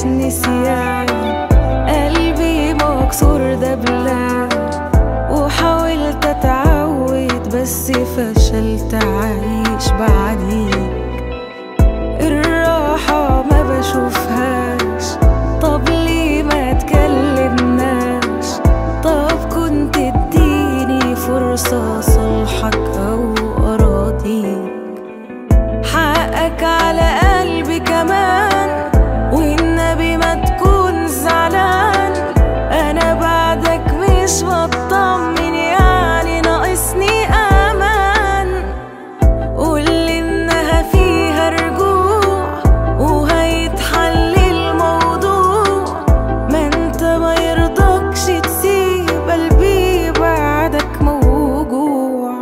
مش نسيان قلبي مكسور دبلان وحاولت اتعود بس فشلت اعيش بعديك الراحة ما بشوفهاش طب ليه ما تكلمناش طب كنت اديني فرصة صلحك او اراضيك حقك على قلبي كمان والنبي ما تكون زعلان انا بعدك مش بطمن يعني ناقصني امان قولي انها فيها رجوع وهيتحل الموضوع ما انت ما يرضكش تسيب قلبي بعدك موجوع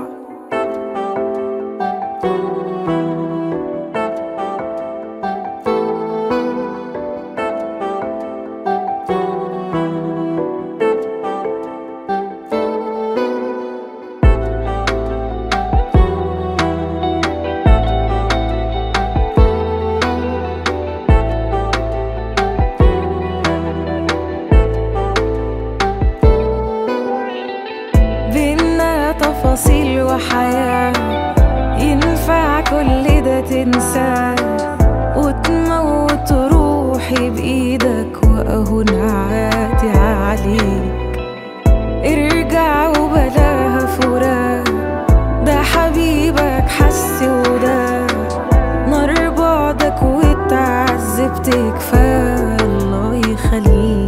بينا تفاصيل وحياة ينفع كل ده تنساه وتموت روحي بإيدك وأهون عادي عليك ارجع وبلاها فراق ده حبيبك حس وده نار بعدك واتعذبت كفاية الله يخليك